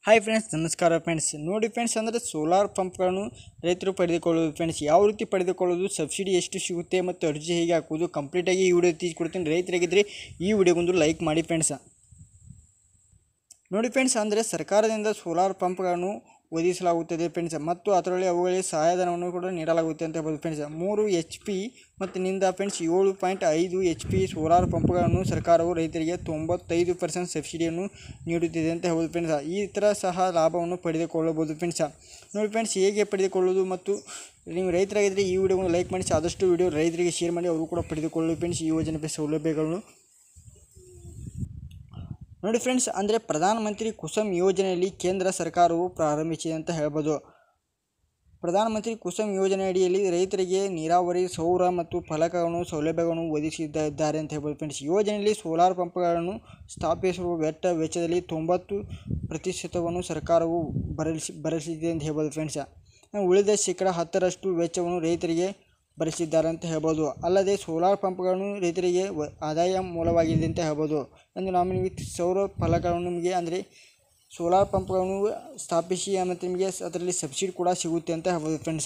hi friends ನಮಸ್ಕಾರ friends ನೋಡಿ friends ಅಂದರೆ ಸೋಲಾರ್ ಪಂಪ್ಗಳನ್ನು ರೈತರು ಪಡೆದುಕೊಳ್ಳೋದು ಫ್ರೆಂಡ್ಸ್ ಯಾವ ರೀತಿ ಪಡೆದುಕೊಳ್ಳೋದು ಸಬ್ಸಿಡಿ ಎಷ್ಟು ಸಿಗುತ್ತೆ ಮತ್ತು ಅರ್ಜಿ ಹೇಗೆ ಹಾಕೋದು ಕಂಪ್ಲೀಟಾಗಿ ಈ ವಿಡಿಯೋ ತಿಳಿಸ್ಕೊಡ್ತೀನಿ ರೈತರಿಗಿದ್ರೆ ಈ ವಿಡಿಯೋಗೊಂದು ಲೈಕ್ ಮಾಡಿ ಫ್ರೆಂಡ್ಸ್ ನೋಡಿ ಫ್ರೆಂಡ್ಸ್ ಅಂದರೆ ಸರ್ಕಾರದಿಂದ ಸೋಲಾರ್ ಪಂಪ್ಗಳನ್ನು ಒದಗಿಸಲಾಗುತ್ತದೆ ಫ್ರೆಂಡ್ಸ್ ಮತ್ತು ಅದರಲ್ಲಿ ಅವುಗಳಿಗೆ ಸಹಾಯಧನವನ್ನು ಕೂಡ ನೀಡಲಾಗುತ್ತೆ ಅಂತ ಹೇಳ್ಬೋದು ಫ್ರೆಂಡ್ಸ್ ಮೂರು ಎಚ್ ಪಿ ಮತ್ತು ನಿಂದ ಫ್ರೆಂಡ್ಸ್ ಏಳು ಪಾಯಿಂಟ್ ಐದು ಎಚ್ ಪಿ ಸೋಲಾರ್ ಪಂಪ್ಗಳನ್ನು ಸರ್ಕಾರವು ರೈತರಿಗೆ ತೊಂಬತ್ತೈದು ಪರ್ಸೆಂಟ್ ಸಬ್ಸಿಡಿಯನ್ನು ನೀಡುತ್ತಿದೆ ಅಂತ ಹೇಳ್ಬೋದು ಫ್ರೆಂಡ್ಸ್ ಈ ಥರ ಸಹ ಲಾಭವನ್ನು ಪಡೆದುಕೊಳ್ಳಬಹುದು ಫ್ರೆಂಡ್ಸ್ ನೋಡಿ ಫ್ರೆಂಡ್ಸ್ ಹೇಗೆ ಪಡೆದುಕೊಳ್ಳೋದು ಮತ್ತು ನೀವು ರೈತರಾಗಿದ್ದರೆ ಈ ವಿಡಿಯೋವನ್ನು ಲೈಕ್ ಮಾಡಿ ಆದಷ್ಟು ವಿಡಿಯೋ ರೈತರಿಗೆ ಶೇರ್ ಮಾಡಿ ಅವರು ಕೂಡ ಪಡೆದುಕೊಳ್ಳಿ ಫ್ರೆಂಡ್ಸ್ ಈ ಯೋಜನೆ ಸೌಲಭ್ಯಗಳನ್ನು ನೋಡಿ ಫ್ರೆಂಡ್ಸ್ ಅಂದರೆ ಪ್ರಧಾನಮಂತ್ರಿ ಕುಸುಮ್ ಯೋಜನೆಯಲ್ಲಿ ಕೇಂದ್ರ ಸರ್ಕಾರವು ಪ್ರಾರಂಭಿಸಿದೆ ಅಂತ ಹೇಳ್ಬೋದು ಪ್ರಧಾನಮಂತ್ರಿ ಕುಸುಮ್ ಯೋಜನೆ ಅಡಿಯಲ್ಲಿ ರೈತರಿಗೆ ನೀರಾವರಿ ಸೌರ ಮತ್ತು ಫಲಕಗಳನ್ನು ಸೌಲಭ್ಯಗಳನ್ನು ಒದಗಿಸಿದ್ದಾರೆ ಅಂತ ಹೇಳ್ಬೋದು ಫ್ರೆಂಡ್ಸ್ ಯೋಜನೆಯಲ್ಲಿ ಸೋಲಾರ್ ಪಂಪ್ಗಳನ್ನು ಸ್ಥಾಪಿಸುವ ವೆಚ್ಚ ವೆಚ್ಚದಲ್ಲಿ ತೊಂಬತ್ತು ಪ್ರತಿಶತವನ್ನು ಸರ್ಕಾರವು ಭರಿಸಿ ಭರಿಸಿದೆ ಅಂತ ಹೇಳ್ಬೋದು ಫ್ರೆಂಡ್ಸ್ ಉಳಿದ ಶೇಕಡ ಹತ್ತರಷ್ಟು ವೆಚ್ಚವನ್ನು ರೈತರಿಗೆ ಭರಿಸಿದ್ದಾರೆ ಅಂತ ಹೇಳ್ಬೋದು ಅಲ್ಲದೆ ಸೋಲಾರ್ ಪಂಪ್ಗಳನ್ನು ರೈತರಿಗೆ ವ ಆದಾಯ ಮೂಲವಾಗಿದೆ ಅಂತ ಹೇಳ್ಬೋದು ಎಂದು ನಾವು ನಿಮಗೆ ಸೌರ ಫಲಕಗಳನ್ನು ನಿಮಗೆ ಅಂದರೆ ಸೋಲಾರ್ ಪಂಪ್ಗಳನ್ನು ಸ್ಥಾಪಿಸಿ ಮತ್ತು ನಿಮಗೆ ಅದರಲ್ಲಿ ಸಬ್ಸಿಡಿ ಕೂಡ ಸಿಗುತ್ತೆ ಅಂತ ಹೇಳ್ಬೋದು ಫ್ರೆಂಡ್ಸ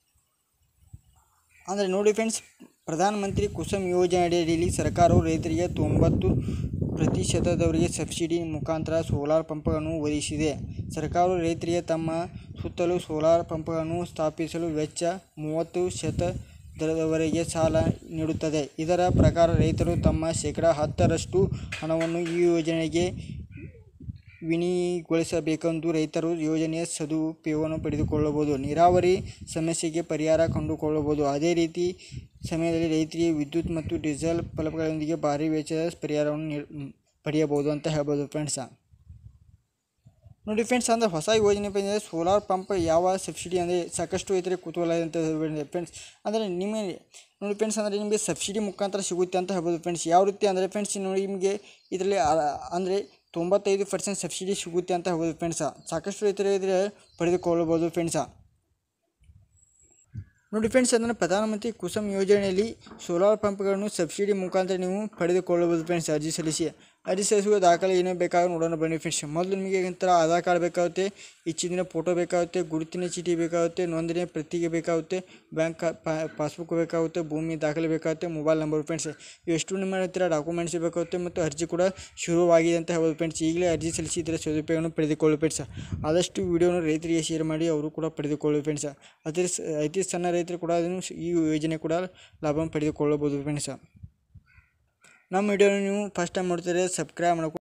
ಅಂದರೆ ನೋಡಿ ಫ್ರೆಂಡ್ಸ್ ಪ್ರಧಾನಮಂತ್ರಿ ಕುಸುಮ್ ಯೋಜನೆ ಅಡಿಯಲ್ಲಿ ಸರ್ಕಾರವು ರೈತರಿಗೆ ತೊಂಬತ್ತು ಪ್ರತಿಶತದವರಿಗೆ ಸಬ್ಸಿಡಿ ಮುಖಾಂತರ ಸೋಲಾರ್ ಪಂಪ್ಗಳನ್ನು ಒದಗಿಸಿದೆ ಸರ್ಕಾರವು ರೈತರಿಗೆ ತಮ್ಮ ಸುತ್ತಲೂ ಸೋಲಾರ್ ಪಂಪ್ಗಳನ್ನು ಸ್ಥಾಪಿಸಲು ವೆಚ್ಚ ಮೂವತ್ತು ಶತ ದರದವರೆಗೆ ಸಾಲ ನೀಡುತ್ತದೆ ಇದರ ಪ್ರಕಾರ ರೈತರು ತಮ್ಮ ಶೇಕಡ ಹತ್ತರಷ್ಟು ಹಣವನ್ನು ಈ ಯೋಜನೆಗೆ ವಿನಿಯೋಗಿಸಬೇಕೆಂದು ರೈತರು ಯೋಜನೆಯ ಸದುಪಯೋಗವನ್ನು ಪಡೆದುಕೊಳ್ಳಬಹುದು ನೀರಾವರಿ ಸಮಸ್ಯೆಗೆ ಪರಿಹಾರ ಕಂಡುಕೊಳ್ಳಬಹುದು ಅದೇ ರೀತಿ ಸಮಯದಲ್ಲಿ ರೈತರಿಗೆ ವಿದ್ಯುತ್ ಮತ್ತು ಡೀಸೆಲ್ ಫಲಕಗಳೊಂದಿಗೆ ಭಾರಿ ವೆಚ್ಚದ ಪರಿಹಾರವನ್ನು ನೀ ಪಡೆಯಬಹುದು ಅಂತ ಹೇಳ್ಬೋದು ಫ್ರೆಂಡ್ಸ ನೋಡಿ ಫ್ರೆಂಡ್ಸ್ ಅಂದರೆ ಹೊಸ ಯೋಜನೆ ಬಂದಿದೆ ಸೋಲಾರ್ ಪಂಪ್ ಯಾವ ಸಬ್ಸಿಡಿ ಅಂದರೆ ಸಾಕಷ್ಟು ರೈತರಿಗೆ ಕುತೂಹಲ ಅಂತ ಹೇಳ್ಬೋದು ಫ್ರೆಂಡ್ಸ್ ಅಂದರೆ ನಿಮಗೆ ನೋಡಿ ಫ್ರೆಂಡ್ಸ್ ಅಂದರೆ ನಿಮಗೆ ಸಬ್ಸಿಡಿ ಮುಖಾಂತರ ಸಿಗುತ್ತೆ ಅಂತ ಹೇಳ್ಬೋದು ಫ್ರೆಂಡ್ಸ್ ಯಾವ ರೀತಿ ಅಂದರೆ ಫ್ರೆಂಡ್ಸ್ ನೋಡಿ ನಿಮಗೆ ಇದರಲ್ಲಿ ಅಂದರೆ ತೊಂಬತ್ತೈದು ಪರ್ಸೆಂಟ್ ಸಬ್ಸಿಡಿ ಸಿಗುತ್ತೆ ಅಂತ ಹೇಳ್ಬೋದು ಫ್ರೆಂಡ್ಸ ಸಾಕಷ್ಟು ರೈತರು ಇದ್ರೆ ಪಡೆದುಕೊಳ್ಳಬಹುದು ಫ್ರೆಂಡ್ಸ ನೋಡಿ ಫ್ರೆಂಡ್ಸ್ ಅಂದರೆ ಪ್ರಧಾನಮಂತ್ರಿ ಕುಸುಮ್ ಯೋಜನೆಯಲ್ಲಿ ಸೋಲಾರ್ ಪಂಪ್ಗಳನ್ನು ಸಬ್ಸಿಡಿ ಮುಖಾಂತರ ನೀವು ಪಡೆದುಕೊಳ್ಳಬಹುದು ಫ್ರೆಂಡ್ಸ್ ಅರ್ಜಿ ಸಲ್ಲಿಸಿ ಅರ್ಜಿ ಸಲ್ಲಿಸುವ ದಾಖಲೆ ಏನೇನು ಬೇಕಾಗುತ್ತೆ ನೋಡೋಣ ಬನ್ನಿ ಫ್ರೆಂಡ್ಸ್ ಮೊದಲು ನಿಮಗೆ ಒಂಥರ ಆಧಾರ್ ಕಾರ್ಡ್ ಬೇಕಾಗುತ್ತೆ ಇಚ್ಚಿನ ಫೋಟೋ ಬೇಕಾಗುತ್ತೆ ಗುರುತಿನ ಚೀಟಿ ಬೇಕಾಗುತ್ತೆ ನೋಂದಣಿ ಪ್ರತಿಗೆ ಬೇಕಾಗುತ್ತೆ ಬ್ಯಾಂಕ್ ಪಾಸ್ಬುಕ್ ಬೇಕಾಗುತ್ತೆ ಭೂಮಿ ದಾಖಲೆ ಬೇಕಾಗುತ್ತೆ ಮೊಬೈಲ್ ನಂಬರ್ ಫ್ರೆಂಡ್ಸ್ ಇವೆಷ್ಟು ನಿಮ್ಮ ಹತ್ತಿರ ಡಾಕ್ಯುಮೆಂಟ್ಸ್ ಬೇಕಾಗುತ್ತೆ ಮತ್ತು ಅರ್ಜಿ ಕೂಡ ಶುರುವಾಗಿದೆ ಅಂತ ಹೇಳ್ಬೋದು ಫ್ರೆಂಡ್ಸ್ ಈಗಲೇ ಅರ್ಜಿ ಸಲ್ಲಿಸಿ ಇದರ ಸದುಪಯೋಗವನ್ನು ಪಡೆದುಕೊಳ್ಳಿ ಫ್ರೆಂಡ್ಸ್ ಆದಷ್ಟು ವಿಡಿಯೋನ ರೈತರಿಗೆ ಶೇರ್ ಮಾಡಿ ಅವರು ಕೂಡ ಪಡೆದುಕೊಳ್ಳಿ ಫ್ರೆಂಡ್ಸ್ ಅತಿ ಅತಿ ಸಣ್ಣ ರೈತರು ಕೂಡ ಅದನ್ನು ಈ ಯೋಜನೆ ಕೂಡ ಲಾಭವನ್ನು ಪಡೆದುಕೊಳ್ಳಬಹುದು ಫ್ರೆಂಡ್ಸ್ ನಮ್ಮ ವಿಡಿಯೋನ ನೀವು ಫಸ್ಟ್ ಟೈಮ್ ನೋಡ್ತಾರೆ ಸಬ್ಸ್ಕ್ರೈಬ್ ಮಾಡ್ಕೊಂಡು